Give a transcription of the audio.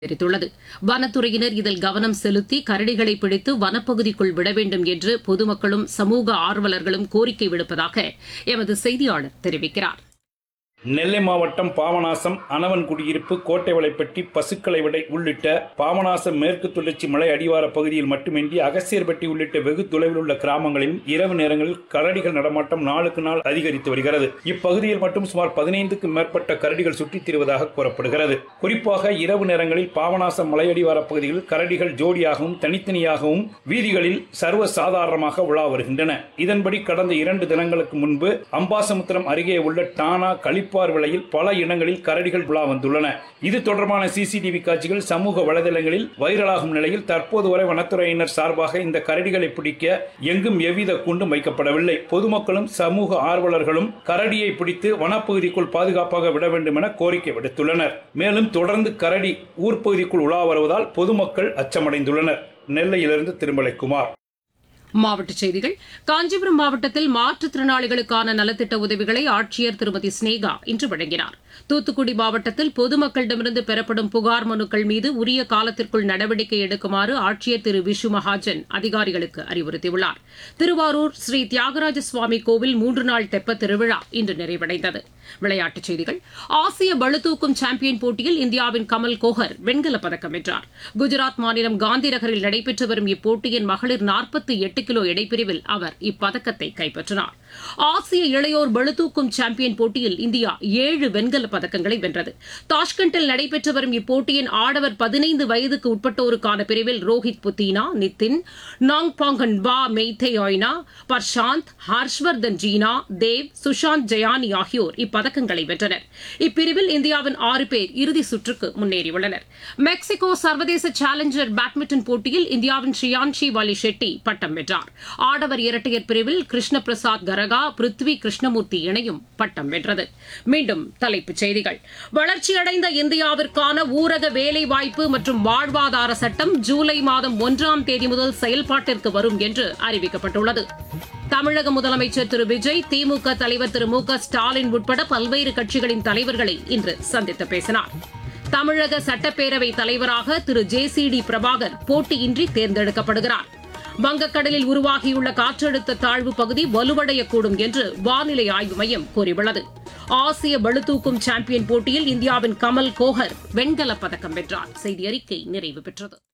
தெரிவித்துள்ளது வனத்துறையினர் இதில் கவனம் செலுத்தி கரடிகளை பிடித்து வனப்பகுதிக்குள் விட வேண்டும் என்று பொதுமக்களும் சமூக ஆர்வலர்களும் கோரிக்கை விடுப்பதாக எமது செய்தியாளர் தெரிவிக்கிறார் நெல்லை மாவட்டம் பாபநாசம் அனவன் குடியிருப்பு கோட்டை வலைப்பட்டி பசுக்களை விடை உள்ளிட்ட பாபநாசம் மேற்கு தொடர்ச்சி மலை அடிவார பகுதியில் மட்டுமின்றி அகசியர்பட்டி உள்ளிட்ட வெகு தொலைவில் உள்ள கிராமங்களில் இரவு நேரங்களில் கரடிகள் நடமாட்டம் நாளுக்கு நாள் அதிகரித்து வருகிறது இப்பகுதியில் மட்டும் சுமார் பதினைந்துக்கும் மேற்பட்ட கரடிகள் சுற்றித் திரிவதாக கூறப்படுகிறது குறிப்பாக இரவு நேரங்களில் பாபநாசம் மலையடிவார பகுதியில் கரடிகள் ஜோடியாகவும் தனித்தனியாகவும் வீதிகளில் சர்வ சாதாரணமாக உலா வருகின்றன இதன்படி கடந்த இரண்டு தினங்களுக்கு முன்பு அம்பாசமுத்திரம் அருகே உள்ள டானா களிப்பார் விலையில் பல இடங்களில் கரடிகள் உலா வந்துள்ளன இது தொடர்பான சிசிடிவி காட்சிகள் சமூக வலைதளங்களில் வைரலாகும் நிலையில் தற்போது வரை வனத்துறையினர் சார்பாக இந்த கரடிகளை பிடிக்க எங்கும் எவ்வித குண்டும் வைக்கப்படவில்லை பொதுமக்களும் சமூக ஆர்வலர்களும் கரடியை பிடித்து வனப்பகுதிக்குள் பாதுகாப்பாக விட வேண்டும் என கோரிக்கை விடுத்துள்ளனர் மேலும் தொடர்ந்து கரடி ஊர்ப்பகுதிக்குள் உலா வருவதால் பொதுமக்கள் அச்சமடைந்துள்ளனர் நெல்லையிலிருந்து திருமலைக்குமார் மாவட்டச் செய்திகள் காஞ்சிபுரம் மாவட்டத்தில் மாற்றுத்திறனாளிகளுக்கான நலத்திட்ட உதவிகளை ஆட்சியர் திருமதி ஸ்னேகா இன்று வழங்கினார் தூத்துக்குடி மாவட்டத்தில் பொதுமக்களிடமிருந்து பெறப்படும் புகார் மனுக்கள் மீது உரிய காலத்திற்குள் நடவடிக்கை எடுக்குமாறு ஆட்சியர் திரு விஷு மகாஜன் அதிகாரிகளுக்கு அறிவுறுத்தியுள்ளார் திருவாரூர் ஸ்ரீ தியாகராஜ சுவாமி கோவில் மூன்று நாள் தெப்ப திருவிழா இன்று நிறைவடைந்தது விளையாட்டுச் செய்திகள் ஆசிய பளுதூக்கும் சாம்பியன் போட்டியில் இந்தியாவின் கமல் கோஹர் வெண்கலப் பதக்கம் வென்றார் குஜராத் மாநிலம் காந்தி நகரில் நடைபெற்று வரும் இப்போட்டியின் மகளிர் நாற்பத்தி எட்டு கிலோ எடைப்பிரிவில் அவர் இப்பதக்கத்தை கைப்பற்றினார் ஆசிய இளையோர் பளுதூக்கும் சாம்பியன் போட்டியில் இந்தியா ஏழு வெண்கலப் பதக்கங்களை வென்றது தாஷ்கண்டில் நடைபெற்று வரும் இப்போட்டியின் ஆடவர் பதினைந்து வயதுக்கு உட்பட்டோருக்கான பிரிவில் ரோஹித் புத்தீனா நிதின் நாங்பாங்கன் பா மெய்தேயாய்னா பர்ஷாந்த் ஹர்ஷ்வர்தன் ஜீனா தேவ் சுஷாந்த் ஜயானி ஆகியோர் இப்பதக்கங்களை வென்றனர் இப்பிரிவில் இந்தியாவின் ஆறு பேர் இறுதி சுற்றுக்கு முன்னேறியுள்ளனர் மெக்சிகோ சர்வதேச சேலஞ்சர் பேட்மிண்டன் போட்டியில் இந்தியாவின் ஷியான்ஷி வாலி ஷெட்டி பட்டம் வென்றார் ஆடவர் இரட்டையர் பிரிவில் கிருஷ்ண பிரசாத் கரகா பிருத்வி கிருஷ்ணமூர்த்தி இணையும் பட்டம் வென்றது மீண்டும் தலைப்புச் செய்திகள் வளர்ச்சியடைந்த இந்தியாவிற்கான ஊரக வேலைவாய்ப்பு மற்றும் வாழ்வாதார சட்டம் ஜூலை மாதம் ஒன்றாம் தேதி முதல் செயல்பாட்டிற்கு வரும் என்று அறிவிக்கப்பட்டுள்ளது தமிழக முதலமைச்சர் திரு விஜய் திமுக தலைவர் திரு மு க ஸ்டாலின் உட்பட பல்வேறு கட்சிகளின் தலைவர்களை இன்று சந்தித்து பேசினார் தமிழக சட்டப்பேரவை தலைவராக Thiru J C D Prabhakar போட்டியின்றி தேர்ந்தெடுக்கப்படுகிறார் வங்கக்கடலில் உருவாகியுள்ள காற்றழுத்த தாழ்வு பகுதி வலுவடையக்கூடும் என்று வானிலை ஆய்வு மையம் கூறியுள்ளது ஆசிய பளுதூக்கும் சாம்பியன் போட்டியில் இந்தியாவின் கமல் கோஹர் வெண்கலப் பதக்கம் வென்றார் செய்தி அறிக்கை நிறைவு பெற்றது